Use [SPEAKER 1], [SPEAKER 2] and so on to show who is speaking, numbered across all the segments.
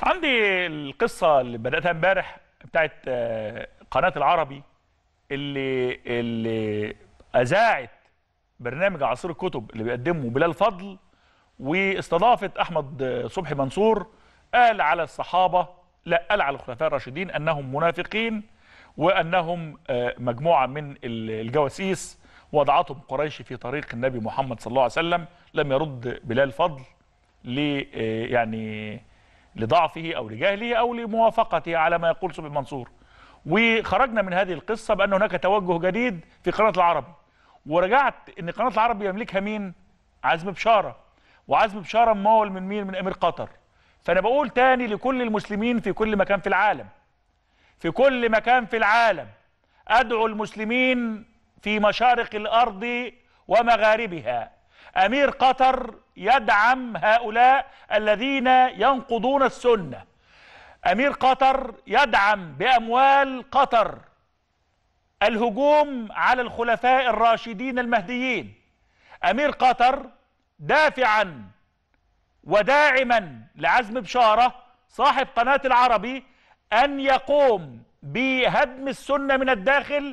[SPEAKER 1] عندي القصه اللي بداتها امبارح بتاعت آه، قناه العربي اللي اللي اذاعت برنامج عصير الكتب اللي بيقدمه بلال فضل واستضافت احمد صبحي منصور قال على الصحابه لا قال على الخلفاء الراشدين انهم منافقين وانهم آه، مجموعه من ال- الجواسيس وضعتهم قريش في طريق النبي محمد صلى الله عليه وسلم لم يرد بلال فضل ل آه، يعني لضعفه او لجهله او لموافقته على ما يقول صبحي منصور وخرجنا من هذه القصه بان هناك توجه جديد في قناه العربي ورجعت ان قناه العربي يملكها مين عزم بشاره وعزم بشاره ممول من مين من امير قطر فانا بقول تاني لكل المسلمين في كل مكان في العالم في كل مكان في العالم ادعو المسلمين في مشارق الارض ومغاربها امير قطر يدعم هؤلاء الذين ينقضون السنه امير قطر يدعم باموال قطر الهجوم على الخلفاء الراشدين المهديين امير قطر دافعا وداعما لعزم بشاره صاحب قناه العربي ان يقوم بهدم السنه من الداخل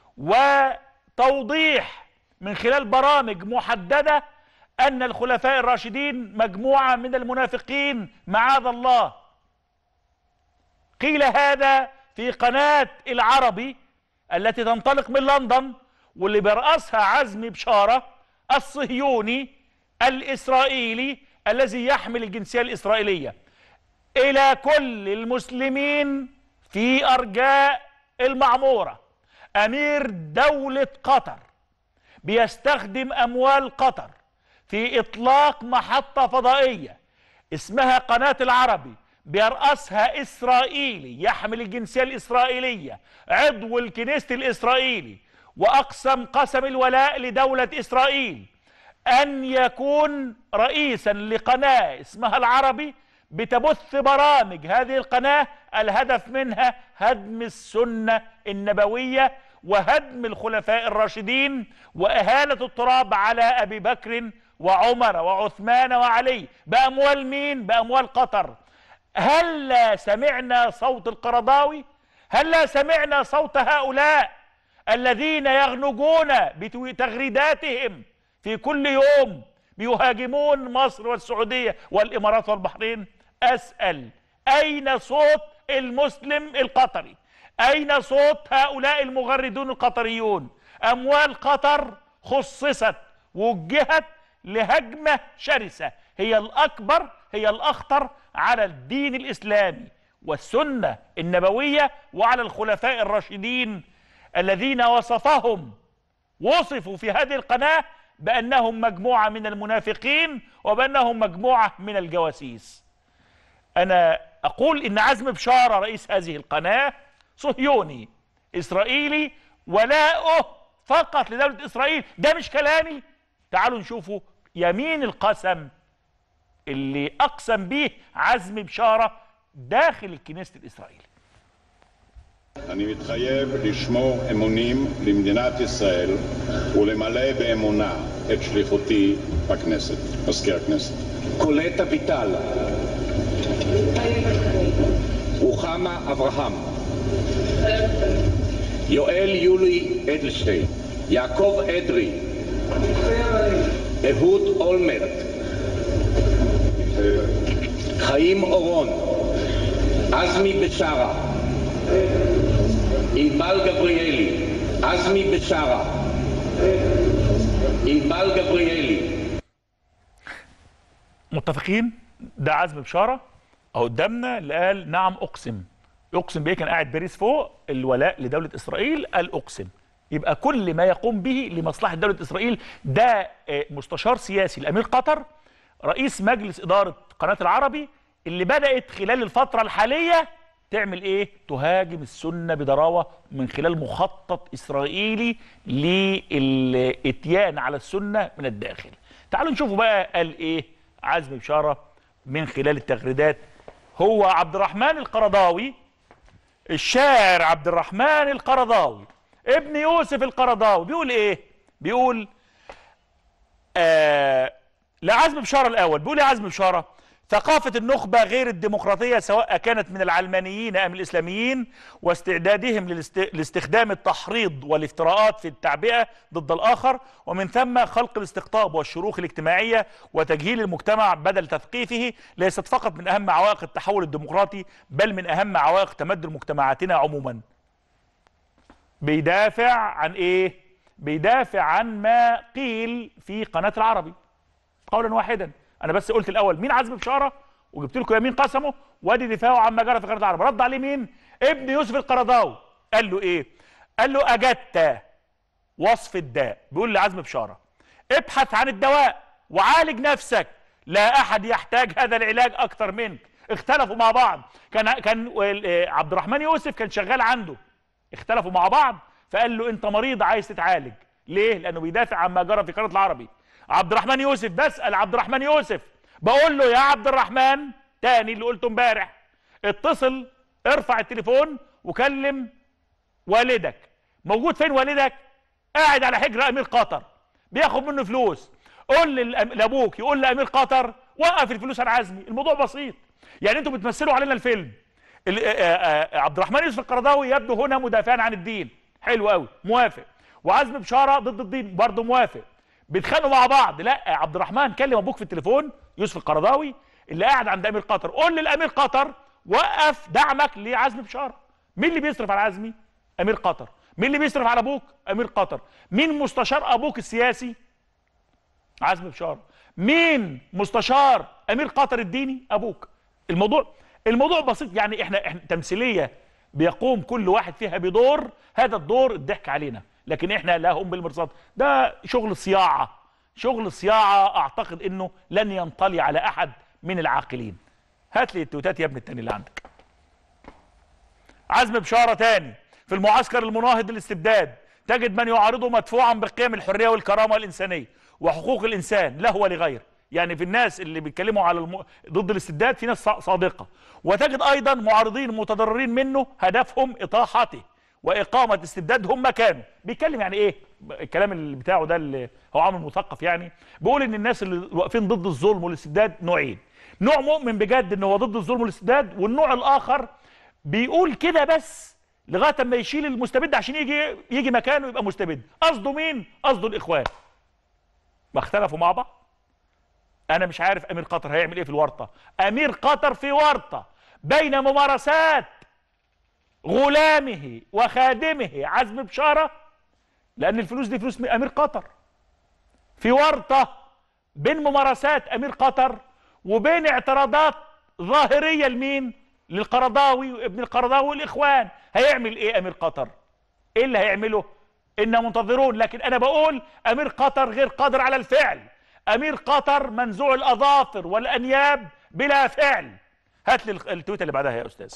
[SPEAKER 1] وتوضيح من خلال برامج محدده ان الخلفاء الراشدين مجموعه من المنافقين معاذ الله قيل هذا في قناه العربي التي تنطلق من لندن واللي بيرأسها عزمي بشاره الصهيوني الاسرائيلي الذي يحمل الجنسيه الاسرائيليه الى كل المسلمين في ارجاء المعموره امير دوله قطر بيستخدم اموال قطر في اطلاق محطه فضائيه اسمها قناه العربي بيرأسها اسرائيلي يحمل الجنسيه الاسرائيليه عضو الكنيست الاسرائيلي واقسم قسم الولاء لدوله اسرائيل ان يكون رئيسا لقناه اسمها العربي بتبث برامج هذه القناه الهدف منها هدم السنه النبويه وهدم الخلفاء الراشدين واهاله التراب على ابي بكر وعمر وعثمان وعلي باموال مين باموال قطر هلا سمعنا صوت القرضاوي هلا سمعنا صوت هؤلاء الذين يغنجون بتغريداتهم في كل يوم بيهاجمون مصر والسعودية والإمارات والبحرين أسأل أين صوت المسلم القطري أين صوت هؤلاء المغردون القطريون أموال قطر خصصت وجهت لهجمة شرسة هي الأكبر هي الأخطر على الدين الإسلامي والسنة النبوية وعلى الخلفاء الراشدين الذين وصفهم وصفوا في هذه القناة بأنهم مجموعة من المنافقين وبأنهم مجموعة من الجواسيس أنا أقول إن عزم بشارة رئيس هذه القناة صهيوني إسرائيلي ولاؤه فقط لدولة إسرائيل ده مش كلامي تعالوا نشوفوا يمين القسم اللي أقسم به عزم بشارة داخل الكنيست الإسرائيلي
[SPEAKER 2] אני מתחייב לשמור אמונים למדינת ישראל ולמלא באמונה את שליחותי בכנסת. מזכיר הכנסת.
[SPEAKER 3] קולט אביטל. רוחמה אברהם. יואל יולי אדלשטיין. יעקב אדרי. אהוד אולמרט. חיים אורון. עזמי בשארה. ענבל גבריאלי. עזמי בשארה. ענבל גבריאלי.
[SPEAKER 1] متفقين ده عزم بشاره اهو قدامنا اللي قال نعم اقسم يقسم بايه كان قاعد باريس فوق الولاء لدوله اسرائيل قال اقسم يبقى كل ما يقوم به لمصلحه دوله اسرائيل ده آه، مستشار سياسي لامير قطر رئيس مجلس اداره قناه العربي اللي بدات خلال الفتره الحاليه تعمل ايه تهاجم السنه بضراوه من خلال مخطط اسرائيلي للاتيان على السنه من الداخل تعالوا نشوفوا بقى قال ايه عزم بشاره من خلال التغريدات هو عبد الرحمن القرضاوي الشاعر عبد الرحمن القرضاوي ابن يوسف القرضاوي بيقول ايه بيقول آه لعزم بشارة الأول بيقول يا عزم بشارة ثقافة النخبة غير الديمقراطية سواء كانت من العلمانيين أم الإسلاميين واستعدادهم للاست- لاستخدام التحريض والافتراءات في التعبئة ضد الآخر ومن ثم خلق الاستقطاب والشروخ الاجتماعية وتجهيل المجتمع بدل تثقيفه ليست فقط من أهم عوائق التحول الديمقراطي بل من أهم عوائق تمدد مجتمعاتنا عموما بيدافع عن إيه؟ بيدافع عن ما قيل في قناة العربي قولا واحدا انا بس قلت الاول مين عزمي بشاره وجبت لكم يمين قسمه وادي دفاعه عما جرى في قناه العرب رد عليه مين ابن يوسف القرضاوي قال له ايه قال له اجدت وصف الداء بيقول لعزمي بشاره ابحث عن الدواء وعالج نفسك لا احد يحتاج هذا العلاج اكثر منك اختلفوا مع بعض كان كان آه، عبد الرحمن يوسف كان شغال عنده اختلفوا مع بعض فقال له انت مريض عايز تتعالج ليه لانه بيدافع عما جرى في قناه العربي عبد الرحمن يوسف بسال عبد الرحمن يوسف بقول له يا عبد الرحمن تاني اللي قلته امبارح اتصل ارفع التليفون وكلم والدك موجود فين والدك قاعد على حجر امير قطر بياخد منه فلوس قول للأم- لابوك يقول لامير قطر وقف الفلوس عن عزمي الموضوع بسيط يعني انتوا بتمثلوا علينا الفيلم ال- آه، آه، آه، عبد الرحمن يوسف القرضاوي يبدو هنا مدافعا عن الدين حلو قوي موافق وعزمي بشاره ضد الدين برضه موافق بيتخانقوا مع بعض لا عبد الرحمن كلم ابوك في التليفون يوسف القرضاوي اللي قاعد عند امير قطر قول للامير قطر وقف دعمك لعزمي بشاره مين اللي بيصرف على عزمي امير قطر مين اللي بيصرف على ابوك امير قطر مين مستشار ابوك السياسي عزمي بشاره مين مستشار امير قطر الديني ابوك الموضوع الموضوع بسيط يعني احنا احنا تمثيليه بيقوم كل واحد فيها بدور هذا الدور الضحك علينا لكن احنا لا هم بالمرصاد ده شغل صياعه شغل صياعه اعتقد انه لن ينطلي على احد من العاقلين هات لي التويتات يا ابن التاني اللي عندك عزم بشاره تاني في المعسكر المناهض للاستبداد تجد من يعارضه مدفوعا بقيم الحريه والكرامه الانسانيه وحقوق الانسان له ولغيره يعني في الناس اللي بيتكلموا على الم... ضد الاستبداد في ناس صا- صادقه وتجد ايضا معارضين متضررين منه هدفهم اطاحته واقامه استبدادهم مكانه بيتكلم يعني ايه الكلام اللي بتاعه ده اللي هو عامل مثقف يعني بيقول ان الناس اللي واقفين ضد الظلم والاستبداد نوعين نوع مؤمن بجد ان هو ضد الظلم والاستبداد والنوع الاخر بيقول كده بس لغايه اما يشيل المستبد عشان يجي يجي مكانه يبقى مستبد قصده مين قصده الاخوان ما اختلفوا مع بعض انا مش عارف امير قطر هيعمل ايه في الورطه امير قطر في ورطه بين ممارسات غلامه وخادمه عزم بشاره لان الفلوس دي فلوس من امير قطر في ورطه بين ممارسات امير قطر وبين اعتراضات ظاهريه لمين للقرضاوي وابن القرضاوي والاخوان هيعمل ايه امير قطر ايه اللي هيعمله إنا منتظرون لكن أنا بقول أمير قطر غير قادر على الفعل أمير قطر منزوع الأظافر والأنياب بلا فعل هات لي التويتر اللي بعدها يا أستاذ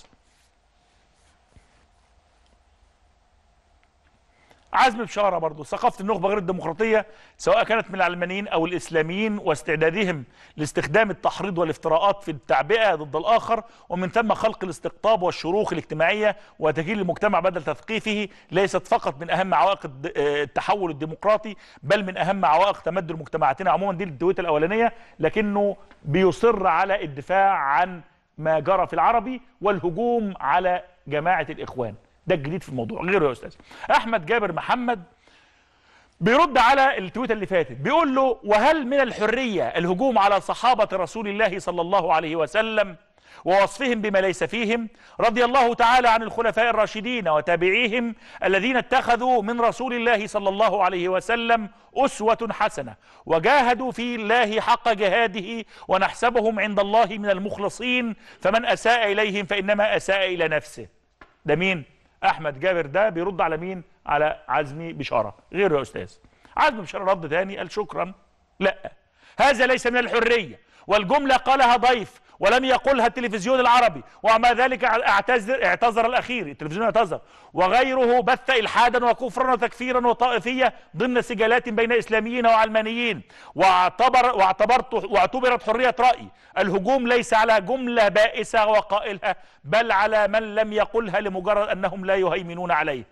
[SPEAKER 1] عزم بشاره برضه ثقافه النخبه غير الديمقراطيه سواء كانت من العلمانيين او الاسلاميين واستعدادهم لاستخدام التحريض والافتراءات في التعبئه ضد الاخر ومن ثم خلق الاستقطاب والشروخ الاجتماعيه وتجهيل المجتمع بدل تثقيفه ليست فقط من اهم عوائق الد- آه، التحول الديمقراطي بل من اهم عوائق تمدد مجتمعاتنا عموما دي التويته الاولانيه لكنه بيصر على الدفاع عن ما جرى في العربي والهجوم على جماعه الاخوان ده الجديد في الموضوع غيره يا استاذ احمد جابر محمد بيرد على التويته اللي فاتت بيقول له وهل من الحريه الهجوم على صحابه رسول الله صلى الله عليه وسلم ووصفهم بما ليس فيهم رضي الله تعالى عن الخلفاء الراشدين وتابعيهم الذين اتخذوا من رسول الله صلى الله عليه وسلم أسوة حسنة وجاهدوا في الله حق جهاده ونحسبهم عند الله من المخلصين فمن أساء إليهم فإنما أساء إلى نفسه ده مين احمد جابر ده بيرد على مين على عزمي بشاره غيره يا استاذ عزمي بشاره رد تاني قال شكرا لا هذا ليس من الحريه والجمله قالها ضيف ولم يقلها التلفزيون العربي ومع ذلك اعتذر اعتذر الاخير التلفزيون اعتذر وغيره بث الحادا وكفرا وتكفيرا وطائفيه ضمن سجالات بين اسلاميين وعلمانيين واعتبر واعتبرت واعتبرت حريه راي الهجوم ليس على جمله بائسه وقائلها بل على من لم يقلها لمجرد انهم لا يهيمنون عليه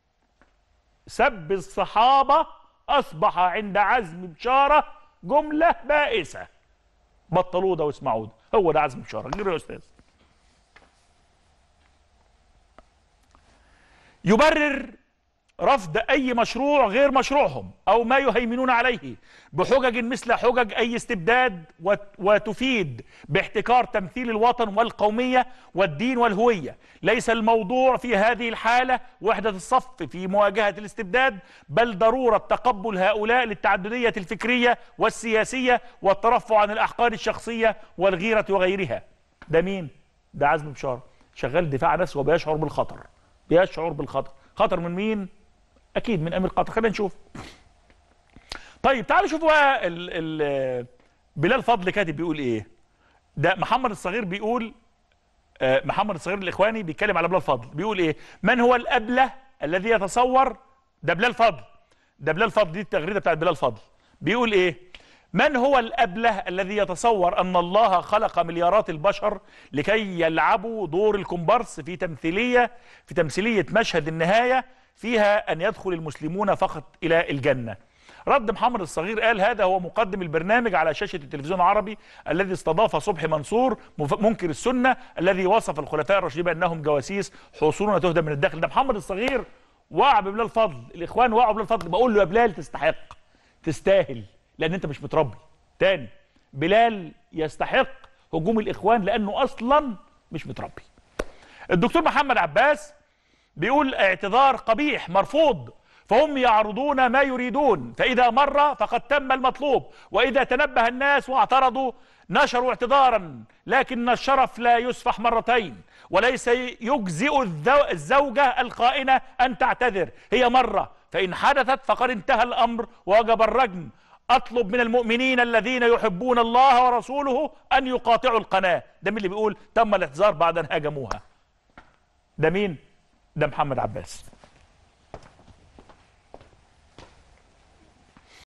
[SPEAKER 1] سب الصحابه اصبح عند عزم بشاره جمله بائسه بطلوه ده واسمعوه ده هو ده عزمي بشاره غير يا استاذ يبرر رفض اي مشروع غير مشروعهم او ما يهيمنون عليه بحجج مثل حجج اي استبداد وت- وتفيد باحتكار تمثيل الوطن والقوميه والدين والهويه ليس الموضوع في هذه الحاله وحده الصف في مواجهه الاستبداد بل ضروره تقبل هؤلاء للتعدديه الفكريه والسياسيه والترفع عن الاحقاد الشخصيه والغيره وغيرها ده مين ده عزمي بشاره شغال دفاع عن نفسه وبيشعر بالخطر بيشعر بالخطر خطر من مين اكيد من امير قطر خلينا نشوف طيب تعالوا شوفوا بقى ال ال بلال فضل كاتب بيقول ايه ده محمد الصغير بيقول آه، محمد الصغير الاخواني بيتكلم على بلال فضل بيقول ايه من هو الابله الذي يتصور ده بلال فضل ده بلال فضل دي التغريده بتاعت بلال فضل بيقول ايه من هو الابله الذي يتصور ان الله خلق مليارات البشر لكي يلعبوا دور الكومبارس في تمثيليه في تمثيليه مشهد النهايه فيها ان يدخل المسلمون فقط الى الجنه رد محمد الصغير قال هذا هو مقدم البرنامج على شاشة التلفزيون العربي الذي استضاف صبحي منصور مف- منكر السنة الذي وصف الخلفاء الراشدين بأنهم جواسيس حصولنا تهدم من الداخل ده محمد الصغير وقع ببلال فضل الإخوان وقعوا ببلال فضل بقول له يا بلال تستحق تستاهل لأن أنت مش متربي تاني بلال يستحق هجوم الإخوان لأنه أصلا مش متربي الدكتور محمد عباس بيقول اعتذار قبيح مرفوض فهم يعرضون ما يريدون فإذا مر فقد تم المطلوب وإذا تنبه الناس واعترضوا نشروا اعتذارا لكن الشرف لا يسفح مرتين وليس يجزئ الزو- الزوجة الخائنة أن تعتذر هي مرة فإن حدثت فقد انتهى الأمر ووجب الرجم أطلب من المؤمنين الذين يحبون الله ورسوله أن يقاطعوا القناة ده مين اللي بيقول تم الاعتذار بعد أن هاجموها ده مين؟ ده محمد عباس